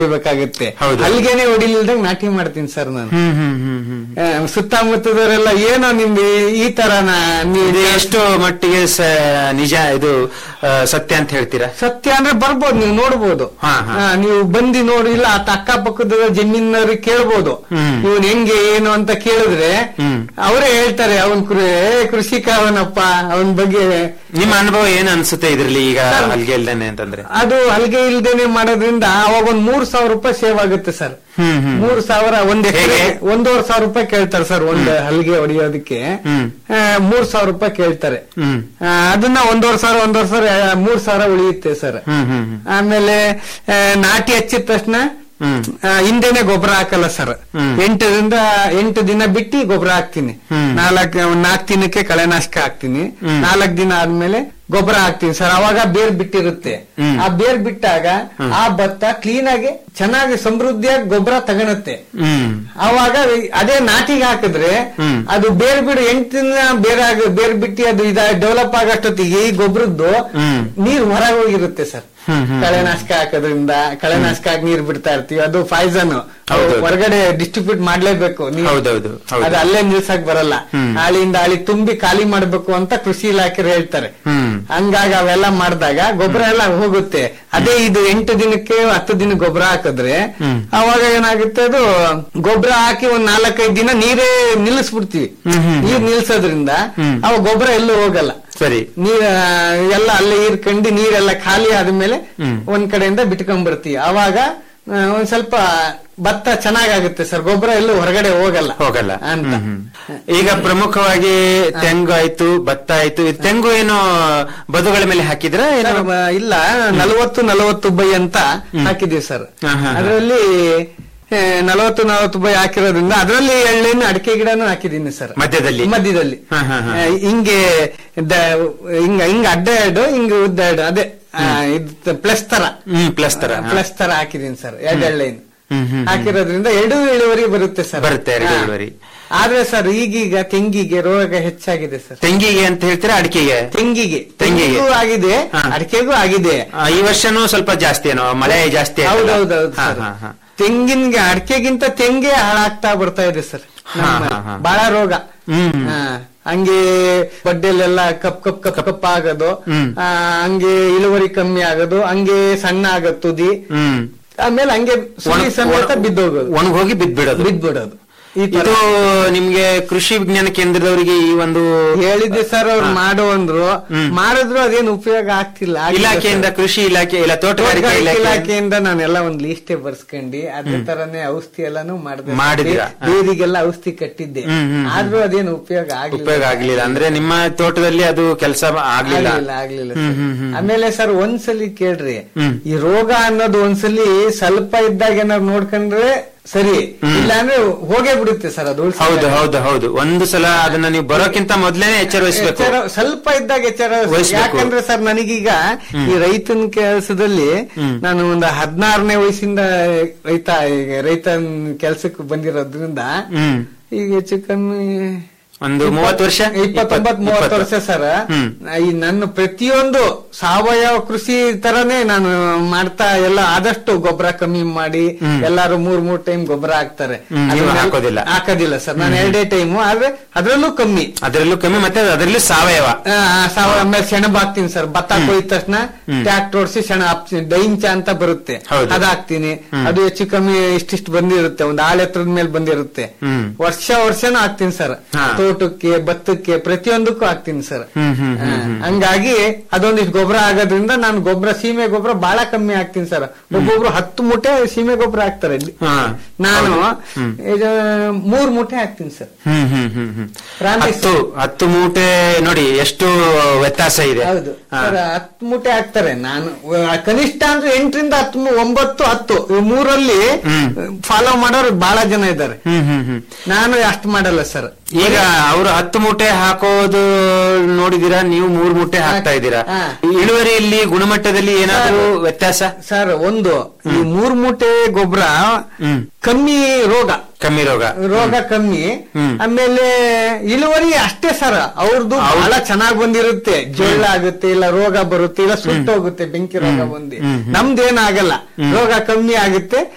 ಬೇಕಾಗುತ್ತೆ ಹೌದು. ಅಲ್ಲಿಗೆನೆ ಹೊಡಿಲಿಲ್ದಾಗ ನಾಟಿ ಮಾಡ್ತೀನಿ ಸರ್ ನಾನು ಹ್ಮ್ ಹ್ಮ್ ಹ್ಮ್ ಹ್ಮ್ ಆ, ಸುತ್ತಮುತ್ತದವರೆಲ್ಲ ಏನೋ ನಿಮ್ಗೆ ಈ ತರನ ಇದು ಎಷ್ಟು ಮಟ್ಟಿಗೆ ಸ- ನಿಜ ಇದು ಆ, ಸತ್ಯ ಅಂತ ಹೇಳ್ತೀರಾ ಸತ್ಯ ಅಂದ್ರೆ ಬರ್ಬೋದು ನೀವು ನೋಡ್ಬೋದು ಹಾ, ಹಾ. ಆ, ನೀವು ಬಂದು ನೋಡಿ ಇಲ್ಲ ಅತ್ತ ಅಕ್ಕಪಕ್ಕದ ಜಮೀನವ್ರಿಗೆ ಕೇಳ್ಬೋದು ಹ್ಮ್. ಇವನ್ ಹೆಂಗೆ ಏನು ಅಂತ ಕೇಳಿದ್ರೆ ಹ್ಮ್. ಅವರೇ ಹೇಳ್ತಾರೆ ಅವನ್ ಕೃಷಿಕ ಅವನಪ್ಪ ಅವನ ಬಗ್ಗೆ ನಿಮ್ಮ ಅನುಭವ ಏನ್ ಅನ್ಸುತ್ತೆ ಇದ್ರಲ್ಲಿ ಈಗ ಹಲ್ಗೆ ಇಲ್ದೇನೆ ಅಂತಂದ್ರೆ ಅದು ಹಲ್ಗೆ ಇಲ್ದೇನೆ ಮಾಡೋದ್ರಿಂದ ಅವಾಗ ಒಂದ್ ಮೂರ್ ಸಾವಿರ ರೂಪಾಯಿ ಸೇವ್ ಆಗುತ್ತೆ ಸರ್ ಹ್ಮ್ ಹ್ಮ್ ಮೂರ್ ಸಾವಿರ ಒಂದ್ ಎಕರೆ ಹೇಗೆ? ಒಂದೂವರೆ ಸಾವಿರ ರೂಪಾಯಿ ಕೇಳ್ತಾರೆ ಸರ್ ಒಂದ್ ಹಲ್ಗೆ ಹೊಡಿಯೋದಕ್ಕೆ ಹ್ಮ್. ಆ, ಮೂರ್ ಸಾವಿರ ರೂಪಾಯಿ ಕೇಳ್ತಾರೆ ಹ್ಮ್ ಆ, ಅದನ್ನ ಒಂದೂವರೆ ಸಾವಿರ ಒಂದೂವರೆ ಸಾವಿರ ಆ, ಮೂರ್ ಸಾವಿರ ಉಳಿಯುತ್ತೆ ಸರ್ ಹ್ಮ್ ಹ್ಮ್ ಹ್ಮ್ ಆಮೇಲೆ ಆ, ನಾಟಿ ಹಚ್ಚಿದ ತಕ್ಷಣ ಹ್ಮ್ ಆ, ಹಿಂದೆನೆ ಗೊಬ್ಬರ ಹಾಕಲ್ಲ ಸರ್ ಹ್ಮ್. ಎಂಟರಿಂದ ಎಂಟು ದಿನ ಬಿಟ್ಟು ಗೊಬ್ಬರ ಹಾಕ್ತೀನಿ ಹ್ಮ್. ನಾಲ್ಕ್ ನಾಲ್ಕು ದಿನಕ್ಕೆ ಕಳೆನಾಶಕ ಹಾಕ್ತೀನಿ ಹ್ಮ್. ನಾಲ್ಕು ದಿನ ಆದ್ಮೇಲೆ ಗೊಬ್ಬರ ಹಾಕ್ತೀನಿ ಸರ್ ಅವಾಗ ಬೇರ್ ಬಿಟ್ಟಿರುತ್ತೆ ಹ್ಮ್. ಆ ಬೇರ್ ಬಿಟ್ಟಾಗ ಆ ಭತ್ತ ಕ್ಲೀನ್ ಆಗಿ ಚೆನ್ನಾಗಿ ಸಮೃದ್ಧಿಯಾಗಿ ಗೊಬ್ಬರ ತಗೊಳುತ್ತೆ ಹ್ಮ್ ಅವಾಗ ಅದೇ ನಾಟಿಗೆ ಹಾಕಿದ್ರೆ ಹ್ಮ್. ಅದು ಬೇರ್ ಬಿಡು ಎಂಟು ದಿನ ಬೇರೆ ಆಗ ಬೇರ್ ಬಿಟ್ಟು ಅದು ಇದ ಡೆವಲಪ್ ಆಗಷ್ಟೊತ್ತಿಗೆ ಈ ಗೊಬ್ಬರದ್ದು ಹ್ಮ್. ನೀರ್ ಹೊರಗೆ ಹೋಗಿರುತ್ತೆ ಸರ್ ಹ್ಮ್, ಹ್ಮ್. ಕಳೆನಾಶಕ ಹಾಕೋದ್ರಿಂದ ಕಳೆನಾಶಕ ಹಾಕಿ ನೀರ್ ಬಿಡ್ತಾ ಇರ್ತೀವಿ ಅದು ಪಾಯ್ಸನ್ ಹೌದು. ಹೊರಗಡೆ ಡಿಸ್ಟ್ರಿಬ್ಯೂಟ್ ಮಾಡ್ಲೇಬೇಕು ನೀರು. ಹೌದೌದು, ಹೌದು. ಅದು ಅಲ್ಲೇ ನಿಲ್ಸಕ್ ಬರಲ್ಲ ಹ್ಮ್. ಆಳಿಂದ ಆಳಿ ತುಂಬಿ ಖಾಲಿ ಮಾಡ್ಬೇಕು ಅಂತ ಕೃಷಿ ಇಲಾಖೆ ಹೇಳ್ತಾರೆ ಹ್ಮ್ ಹಂಗಾಗಿ ಅವೆಲ್ಲ ಮಾಡಿದಾಗ ಗೊಬ್ಬರ ಎಲ್ಲ ಹೋಗುತ್ತೆ ಅದೇ ಇದು ಎಂಟು ದಿನಕ್ಕೆ ಹತ್ತು ದಿನ ಗೊಬ್ಬರ ಹಾಕಿದ್ರೆ ಹ್ಮ್. ಅವಾಗ ಏನಾಗುತ್ತೆ ಅದು ಗೊಬ್ಬರ ಹಾಕಿ ಒಂದ್ ನಾಲ್ಕೈದು ದಿನ ನೀರೇ ನಿಲ್ಲಿಸ್ಬಿಡ್ತೀವಿ ಹ್ಮ್, ಹ್ಮ್, ಹ್ಮ್. ನೀರ್ ನಿಲ್ಸೋದ್ರಿಂದ ಹ್ಮ್. ಅವಾಗ ಗೊಬ್ಬರ ಎಲ್ಲೂ ಹೋಗಲ್ಲ ಸರಿ ನೀರ್ ಆ, ಎಲ್ಲ ಅಲ್ಲೇ ಹೀರ್ಕೊಂಡು ನೀರೆಲ್ಲ ಖಾಲಿ ಆದ್ಮೇಲೆ ಹ್ಮ್. ಒಂದ್ ಕಡೆಯಿಂದ ಬಿಟ್ಕೊಂಡ್ ಬರ್ತೀವಿ ಅವಾಗ ಆ, ಒಂದ್ ಸ್ವಲ್ಪ ಭತ್ತ ಚೆನ್ನಾಗಾಗುತ್ತೆ ಸರ್ ಗೊಬ್ಬರ ಎಲ್ಲೂ ಹೊರಗಡೆ ಹೋಗಲ್ಲ ಹೋಗಲ್ಲ ಅಂತ ಹ್ಮ್, ಹ್ಮ್. ಈಗ ಪ್ರಮುಖವಾಗಿ ತೆಂಗು ಆಯ್ತು ಭತ್ತ ಆಯ್ತು ಈ ತೆಂಗು ಏನು ಬದುಗಳ ಮೇಲೆ ಹಾಕಿದ್ರ ಏನು ಸರ್, ಮ- ಇಲ್ಲ ನಲವತ್ತು ನಲವತ್ತು ಬೈ ಅಂತ ಹಾಕಿದೀವಿ ಸರ್ ಹಾ, ಹಾ, ಹಾ. ಅದರಲ್ಲಿ ನಲವತ್ತು ನಲವತ್ತು ಬೈ ಹಾಕಿರೋದ್ರಿಂದ ಅದರಲ್ಲಿ ಎಳ್ಳೆಣ್ಣೆ ಅಡಿಕೆ ಗಿಡನೂ ಹಾಕಿದ್ದೀನಿ ಸರ್ ಮಧ್ಯದಲ್ಲಿ ಮಧ್ಯದಲ್ಲಿ ಹಾ, ಹಾ, ಹಾ. ಆ, ಹಿಂಗೆ ದ- ಹಿಂಗ ಹಿಂಗ ಅಡ್ಡ ಎರಡು ಹಿಂಗ ಉದ್ದ ಎರಡು ಅದೇ ಆ, ಇದು ಪ್ಲಸ್ ತರ ಹ್ಮ್ ಪ್ಲಸ್ ತರ ಹಾ. ಪ್ಲಸ್ ತರ ಹಾಕಿದೀನಿ ಸರ್ ಎರಡು ಎಳ್ಳೆಣ್ಣೆ ಹ್ಮ್, ಹ್ಮ್, ಹ್ಮ್. ಹಾಕಿರೋದ್ರಿಂದ ಎರಡು ಇಳುವರಿ ಬರುತ್ತೆ ಸರ್ ಬರುತ್ತೆ, ಎರಡು ಹಾ. ಇಳುವರಿ. ಆದ್ರೆ ಸರ್ ಈಗೀಗ ತೆಂಗಿಗೆ ರೋಗ ಹೆಚ್ಚಾಗಿದೆ ಸರ್ ತೆಂಗಿಗೆ ಅಂತ ಹೇಳ್ತೀರಾ ಅಡಿಕೆಗೆ ತೆಂಗಿಗೆ ತೆಂಗಿಗೆ. ತೆಂಗಿಗೂ ಆಗಿದೆ ಹಾ. ಅಡಿಕೆಗೂ ಆಗಿದೆ ಆ, ಈ ವರ್ಷನೂ ಸ್ವಲ್ಪ ಜಾಸ್ತಿ ಏನೋ ಮಳೆ ಜಾಸ್ತಿ ಆಯ್ತಲ್ಲ? ಹೌದೌದೌದು ಹಾ, ಸರ್ ಹಾ, ಹಾ. ತೆಂಗಿನ್ಗೆ ಅಡಿಕೆಗಿಂತ ತೆಂಗೆ ಹಾಳಾಗ್ತಾ ಬರ್ತಾ ಇದೆ ಸರ್ ಹಾ, ಹಾ, ಹಾ. ಬಹಳ ರೋಗ ಹ್ಮ್. ಹಾ, ಹಂಗೆ ಬಡ್ಡೆಲೆಲ್ಲ ಕಪ್ ಕಪ್ ಕಪ್ ಕಪ್ ಆಗೋದು ಹ್ಮ್. ಆ, ಹಂಗೆ ಇಳುವರಿ ಕಮ್ಮಿ ಆಗೋದು ಹಂಗೆ ಸಣ್ಣ ಆಗದ್ ತುದಿ ಹ್ಮ್ ಆಮೇಲೆ ಹಂಗೆ ಸುಳಿ ಸಮೇತ ಬಿದ್ದೋಗೋದು ಒಣಗೋಗಿ ಬಿದ್ಬಿಡೋದು ಬಿದ್ಬಿಡೋದು ಈ ತರ ಇದು ನಿಮ್ಗೆ ಕೃಷಿ ವಿಜ್ಞಾನ ಕೇಂದ್ರದವರಿಗೆ ಈ ಒಂದು ಹೇಳಿದ್ದೆ ಸರ್ ಅವ್ರು ಹಾ. ಮಾಡು ಅಂದ್ರು ಹ್ಮ್. ಮಾಡಿದ್ರು ಅದೇನು ಉಪಯೋಗ ಆಗ್ತಿಲ್ಲ ಆಗಿಲ್ಲ ಇಲಾಖೆಯಿಂದ ಸರ್. ಕೃಷಿ ಇಲಾಖೆ ಇಲ್ಲ ತೋಟಗಾರಿಕೆ ತೋಟಗಾರಿಕೆ ಇಲಾಖೆ ಇಲಾಖೆಯಿಂದ ನಾನೆಲ್ಲ ಒಂದ್ ಲೀಸ್ಟೇ ಬರ್ಸ್ಕೊಂಡಿ ಅದೇ ತರನೇ ಔಷಧಿ ಎಲ್ಲಾನು ಮಾಡಿದೆ ಮಾಡಿದ್ದೀರಾ? ಬೇರಿಗೆಲ್ಲ ಔಷಧಿ ಕಟ್ಟಿದ್ದೆ ಹ್ಮ್, ಹ್ಮ್, ಹ್ಮ್. ಆದ್ರೂ ಅದೇನು ಉಪಯೋಗ ಆಗ್ಲಿಲ್ಲ ಉಪಯೋಗ ಆಗ್ಲಿಲ್ಲ ಅಂದ್ರೆ ನಿಮ್ಮ ತೋಟದಲ್ಲಿ ಅದು ಕೆಲಸ ಆಗ್ಲಿಲ್ಲ ಆಗ್ಲಿಲ್ಲ ಆಗ್ಲಿಲ್ಲ ಹ್ಮ್, ಸರ್. ಹ್ಮ್, ಹ್ಮ್. ಆಮೇಲೆ ಸರ್ ಒಂದ್ಸಲಿ ಕೇಳ್ರಿ ಹ್ಮ್. ಈ ರೋಗ ಅನ್ನೋದು ಒಂದ್ಸಲಿ ಸ್ವಲ್ಪ ಇದ್ದಾಗ ಏನಾದ್ರು ನೋಡ್ಕೊಂಡ್ರೆ ಸರಿ ಹ್ಮ್. ಇಲ್ಲಾಂದ್ರೆ ಹೋಗೇ ಬಿಡುತ್ತೆ ಸರ್ ಅದು ಉಳ್ಸಿದಾಗ. ಹೌದು ಹೌದು ಹೌದು ಒಂದು ಸಲ ಅದನ್ನ ನೀವು ಬರೋಕ್ಕಿಂತ ಮೊದ್ಲೇನೆ ಎಚ್ಚರ ವಹಿಸ್ಬೇಕು ಎಚ್ಚರ ಸ್ವಲ್ಪ ಇದ್ದಾಗ ಎಚ್ಚರ ವಹಿಸ್ಬೇಕು. ವಹಿಸ್ಬೇಕು. ಯಾಕಂದ್ರೆ ಸರ್ ನನಗೀಗ ಈ ರೈತನ ಕೆಲಸದಲ್ಲಿ ಹ್ಮ್. ನಾನು ಒಂದು ಹದಿನಾರನೇ ವಯಸ್ಸಿಂದ ರೈತ ಈಗ ರೈತನ ಕೆಲ್ಸಕ್ಕೆ ಬಂದಿರೋದ್ರಿಂದ ಹ್ಮ್ ಈಗ ಹೆಚ್ಚು ಕಮ್ಮಿ ಒಂದು ಮೂವತ್ತು ವರ್ಷ ಇಪ್ಪತ್ತೊಂಬತ್ ಮೂವತ್ತು ವರ್ಷ ಸರ್ ಹ್ಮ್. ಈ ನನ್ನ ಪ್ರತಿಯೊಂದು ಸಾವಯವ ಕೃಷಿ ತರನೇ ನಾನು ಮಾಡ್ತಾ ಎಲ್ಲ ಆದಷ್ಟು ಗೊಬ್ಬರ ಕಮ್ಮಿ ಮಾಡಿ ಹ್ಮ್. ಎಲ್ಲಾರು ಮೂರ್ ಮೂರ್ ಟೈಮ್ ಗೊಬ್ಬರ ಹಾಕ್ತಾರೆ ಹ್ಮ್, ನೀವು ಅದನ್ನೆಲ್ಲ- ಹಾಕೋದಿಲ್ಲ. ಹಾಕೋದಿಲ್ಲ ಸರ್ ನಾನು ಎರಡೇ ಟೈಮು ಆದ್ರೆ ಅದ್ರಲ್ಲೂ ಕಮ್ಮಿ ಅದರಲ್ಲೂ ಕಮ್ಮಿ ಮತ್ತೆ ಅದರಲ್ಲೂ ಸಾವಯವ ಆ, ಸಾವ ಆಮೇಲೆ ಸೆಣಬ್ ಹಾಕ್ತೀನಿ ಸರ್ ಭತ್ತ ಕೊಯ್ದ ತಕ್ಷಣ ಹ್ಮ್. ಟ್ಯಾಕ್ಟರ್ ಓಡಿಸಿ ಸೆಣ ಹಾಕ್ತೀನಿ ಡೈಂಚ ಅಂತ ಬರುತ್ತೆ ಹೌದು. ಅದ್ ಹಾಕ್ತೀನಿ ಹ್ಮ್. ಅದು ಹೆಚ್ಚು ಕಮ್ಮಿ ಇಷ್ಟಿಷ್ಟು ಬಂದಿರುತ್ತೆ ಒಂದು ಆಳೆ ಎತ್ತರದ ಮೇಲೆ ಬಂದಿರುತ್ತೆ ಹ್ಮ್. ವರ್ಷ ವರ್ಷನೂ ಹಾಕ್ತೀನಿ ಸರ್ ಹಾ. ತೋಟಕ್ಕೆ ಭತ್ತಕ್ಕೆ ಪ್ರತಿಯೊಂದಕ್ಕೂ ಹಾಕ್ತೀನಿ ಸರ್ ಹ್ಮ್, ಹ್ಮ್, ಹ್ಮ್, ಆ, ಹ್ಮ್. ಹಂಗಾಗಿ ಅದೊಂದಿಷ್ಟು ಗೊಬ್ಬರ ಆಗೋದ್ರಿಂದ ನಾನು ಗೊಬ್ಬರ ಸೀಮೆ ಗೊಬ್ಬರ ಬಹಳ ಕಮ್ಮಿ ಹಾಕ್ತೀನಿ ಸರ್ ಒಬ್ಬೊಬ್ರು ಹತ್ತು ಮೂಟೆ ಸೀಮೆ ಗೊಬ್ಬರ ಹಾಕ್ತಾರೆ ಹಾ. ನಾನು ಹೌದು. ಹ್ಮ್. ಇದು ಮೂರ್ ಮೂಟೆ ಹಾಕ್ತೀನಿ ಸರ್ ಹ್ಮ್ ಹ್ಮ್ ಹ್ಮ್ ಹ್ಮ್ ಪ್ರಾಣಿ ಹತ್ತು ಹತ್ತು ಮೂಟೆ ನೋಡಿ ಎಷ್ಟು ವ್ಯತ್ಯಾಸ ಇದೆ ಹೌದು ಹಾ. ಸರ್ ಹತ್ತು ಮೂಟೆ ಹಾಕ್ತಾರೆ ನಾನು ಅಹ್, ಕನಿಷ್ಠ ಅಂದ್ರೆ ಎಂಟರಿಂದ ಹತ್ತು ಮೂ- ಒಂಬತ್ತು ಹತ್ತು ಇವ್ ಮೂರಲ್ಲಿ ಹ್ಮ್. ಫಾಲೋ ಮಾಡೋರು ಬಹಳ ಜನ ಇದ್ದಾರೆ ಹ್ಮ್ ಹ್ಮ್ ಹ್ಮ್ ನಾನು ಅಷ್ಟು ಮಾಡಲ್ಲ ಸರ್ ಈಗ ಅವರು ಹತ್ತು ಮೂಟೆ ಹಾಕೋದು ನೋಡಿದೀರಾ ನೀವು ಮೂರ್ ಮೂಟೆ ಹಾಕ್ತಾ ಇದ್ದೀರಾ ಹಾ. ಇಳುವರಿಯಲ್ಲಿ ಗುಣಮಟ್ಟದಲ್ಲಿ ಏನಾದರೂ ವ್ಯತ್ಯಾಸ ಸರ್ ಒಂದು ಈ ಮೂರ್ ಮೂಟೆ ಗೊಬ್ಬರ ಹ್ಮ್ ಕಮ್ಮಿ ರೋಗ ಕಮ್ಮಿ ರೋಗ ರೋಗ ಕಮ್ಮಿ ಹ್ಮ್. ಆಮೇಲೆ ಇಳುವರಿ ಅಷ್ಟೇ ಸರ್ ಅವ್ರದ್ದು ಹೌದು. ಬಹಳ ಚೆನ್ನಾಗ್ ಬಂದಿರುತ್ತೆ ಜೊಳ್ಳ ಆಗುತ್ತೆ ಇಲ್ಲ ರೋಗ ಬರುತ್ತೆ ಇಲ್ಲ ಸುಟ್ಟೋಗುತ್ತೆ ಬೆಂಕಿ ರೋಗ ಬಂದು ಹ್ಮ್, ಹ್ಮ್. ನಮ್ದೇನಾಗಲ್ಲ ರೋಗ ಕಮ್ಮಿ ಆಗುತ್ತೆ